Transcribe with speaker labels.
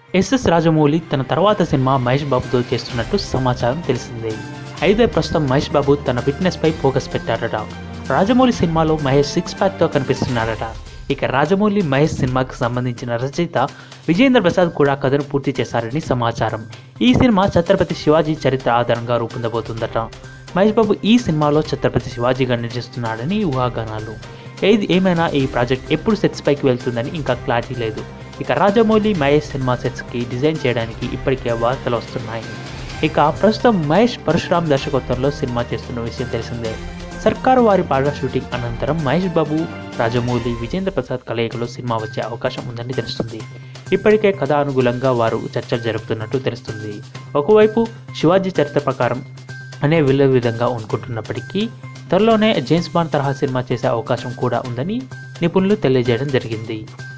Speaker 1: SS Rajamouli తన తర్వాత cinema Mahesh బాబుతో చేస్తున్నట్టు సమాచారం తెలిసిందే అయితే ప్రస్తుతం మహేష్ బాబు తన ఫిట్నెస్పై ఫోకస్ పెట్టారట రాజమౌళి సినిమాలో మహేష్ సిక్స్ ప్యాక్తో కనిపిస్తున్నారట ఇక రాజమౌళి మహేష్ సినిమాకి సంబంధించిన రచయిత విజేంద్ర ప్రసాద్ కూడా కథను పూర్తి చేశారని సమాచారం ఈ సినిమా ఛత్రపతి శివాజీ చరిత్ర ఆధారంగా రూపొందబోతుందట మహేష్ బాబు ఈ సినిమాలో ఛత్రపతి శివాజీగా నటిస్తున్నాడని ఊహాగానాలు ఏది ఏమైనా ఈ ప్రాజెక్ట్ ఎప్పుడు సెట్స్ పైకి వెళ్తుందని ఇంకా క్లారిటీ లేదు ఇక రాజమౌళి మహేష్ సినిమా సెట్స్కి డిజైన్ చేయడానికి ఇప్పటికే వార్తలు వస్తున్నాయి ఇక ప్రస్తుతం మహేష్ పరశురామ్ దర్శకత్వంలో సినిమా చేస్తున్న విషయం తెలిసిందే సర్కారు వారి పాట షూటింగ్ అనంతరం మహేష్ బాబు రాజమౌళి విజేంద్ర ప్రసాద్ కలయికలో సినిమా వచ్చే అవకాశం ఉందని తెలుస్తుంది ఇప్పటికే కథ అనుగుణంగా వారు చర్చలు జరుపుతున్నట్టు తెలుస్తుంది ఒకవైపు శివాజీ చరిత్ర ప్రకారం అనే విలువ విధంగా అనుకుంటున్నప్పటికీ త్వరలోనే జేమ్స్ బాండ్ తరహా సినిమా చేసే అవకాశం కూడా ఉందని నిపుణులు తెలియజేయడం జరిగింది